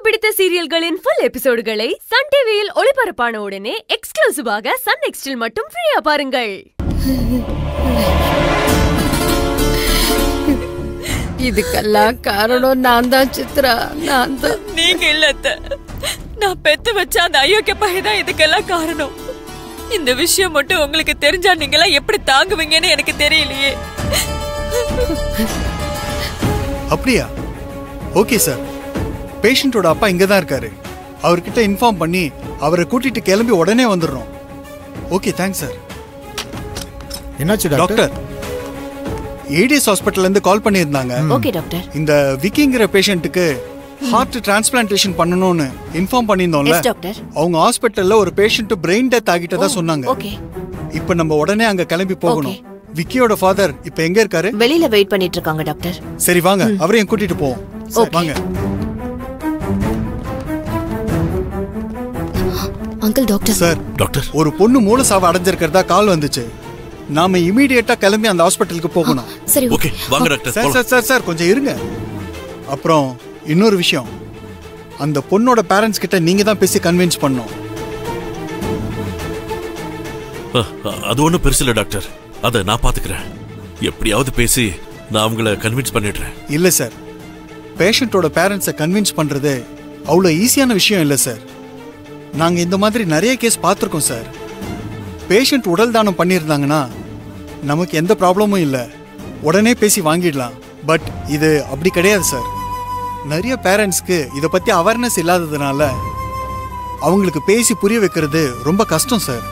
பிடித்த சீரியல்களின் full எபிசோடுகளை Sun டிவியில் ஒளிபரப்பான உடனே எக்ஸ்க்ளூசிவாக சன் நெக்ஸ்டில் மட்டும் ஃப்ரீயா பாருங்கள் இதுக்கெல்லாம் காரணம் நான் தான் சித்ரா நான் தான் நீங்க இல்ல அத்தை. நான் பெத்து வச்ச அந்த அயோக்கிய பையன் தான் இதுக்கெல்லாம் காரணம் இந்த விஷயம் மட்டும் உங்களுக்கு தெரிஞ்சா நீங்களாம் எப்படி தாங்குவீங்கன்னு எனக்கு தெரியலையே அப்படியா ஓகே சார் பேஷண்ட்டோட அப்பா இங்கே தான் இருக்காரு அவர்கிட்ட இன்ஃபார்ம் பண்ணி அவரை கூட்டிட்டு கிளம்பி உடனே வந்துடுறோம் ஓகே தேங்க்ஸ் சார் என்னாச்சு டாக்டர் டாக்டர் ஏடிஎஸ் ஹாஸ்பிட்டல்ல இருந்து கால் பண்ணியிருந்தாங்க ஓகே டாக்டர் இந்த விக்கிங்கிற பேஷண்ட்டுக்கு ஹார்ட் டிரான்ஸ்பிளான்டேஷன் பண்ணணும்னு இன்ஃபார்ம் பண்ணியிருந்தோம்ல எஸ் டாக்டர் அவங்க ஹாஸ்பிட்டல்ல ஒரு பேஷண்ட் பிரெயின் டெத் ஆகிட்டதா சொன்னாங்க ஓகே இப்போ நம்ம உடனே அங்க கிளம்பி போகணும் விக்கியோட ஃபாதர் இப்போ எங்க இருக்காரு வெளியில வெயிட் பண்ணிட்டு இருக்காங்க டாக்டர் சரி வாங்க அவரையும் கூட்டிட்டு போவோம் சரி, Okay. வாங்க அங்கிள் டாக்டர் சார் டாக்டர் ஒரு பொண்ணு மூல சாவு அடைஞ்சிருக்கிறதா கால் வந்துச்சு நாம இமீடியட்டா கிளம்பி அந்த ஹாஸ்பிட்டலுக்கு போகணும் சரி ஓகே வாங்க டாக்டர் சார் போலாம். சார் சார் சார் கொஞ்சம் இருங்க அப்புறம் இன்னொரு விஷயம் அந்த பொண்ணோட பேரண்ட்ஸ் கிட்ட நீங்க தான் பேசி கன்வின்ஸ் பண்ணணும் அ, அ, அது ஒண்ணும் பெருசு இல்ல டாக்டர் அத நான் பாத்துக்கிறேன் எப்படியாவது பேசி நான் அவங்கள கன்வின்ஸ் பண்ணிடுறேன் இல்ல சார் பேஷண்ட்டோட பேரண்ட்ஸை கன்வின்ஸ் பண்றது அவ்வளோ ஈஸியான விஷயம் இல்லை சார் நாங்க இந்த மாதிரி நிறைய கேஸ் பார்த்துருக்கோம் சார் பேஷண்ட் உடல் தானம் பண்ணியிருந்தாங்கன்னா நமக்கு எந்த ப்ராப்ளமும் இல்லை உடனே பேசி வாங்கிடலாம் பட் இது அப்படி கிடையாது சார் நிறைய பேரண்ட்ஸ்க்கு இதை பத்தி அவேர்னஸ் இல்லாததுனால அவங்களுக்கு பேசி புரிய வைக்கிறது ரொம்ப கஷ்டம் சார்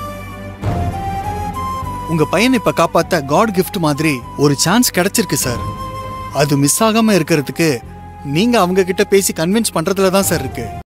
உங்க பையனை இப்ப காப்பாத்த காட் கிஃப்ட் மாதிரி ஒரு சான்ஸ் கிடைச்சிருக்கு சார் அது மிஸ் ஆகாம இருக்கிறதுக்கு நீங்க அவங்க கிட்ட பேசி கன்வின்ஸ் பண்றதுல தான் சார் இருக்கு